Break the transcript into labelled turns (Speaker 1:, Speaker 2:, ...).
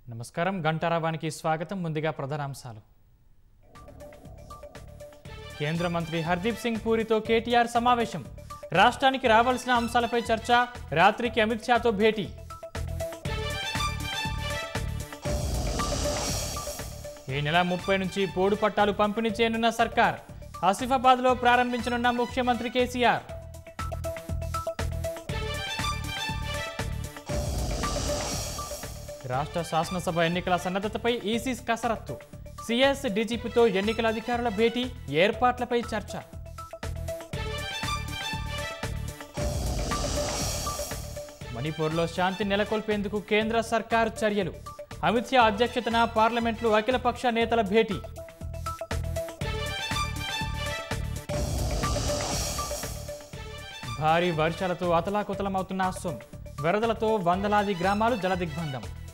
Speaker 1: నమస్కారం గంటారావానికి స్వాగతం ముందుగా ప్రధానాంశాలు కేంద్ర మంత్రి హర్దీప్ సింగ్ పూరితో కేటీఆర్ సమావేశం రాష్ట్రానికి రావాల్సిన అంశాలపై చర్చ రాత్రికి అమిత్ షాతో భేటీ ఈ నెల ముప్పై నుంచి పోడు పట్టాలు పంపిణీ చేయనున్న సర్కార్ ఆసిఫాబాద్లో ప్రారంభించనున్న ముఖ్యమంత్రి కేసీఆర్ రాష్ట్ర శాసనసభ ఎన్నికల సన్నద్ధతపై ఈసీ కసరత్తు సిఎస్ డీజీపీతో ఎన్నికల అధికారుల భేటీ ఏర్పాట్లపై చర్చ మణిపూర్లో శాంతి నెలకొల్పేందుకు కేంద్ర సర్కారు చర్యలు అమిత్ షా అధ్యక్షతన పార్లమెంట్లో అఖిలపక్ష నేతల భేటీ భారీ వర్షాలతో అతలాకుతలమవుతున్న అస్సోం వరదలతో వందలాది గ్రామాలు జలదిగ్బంధం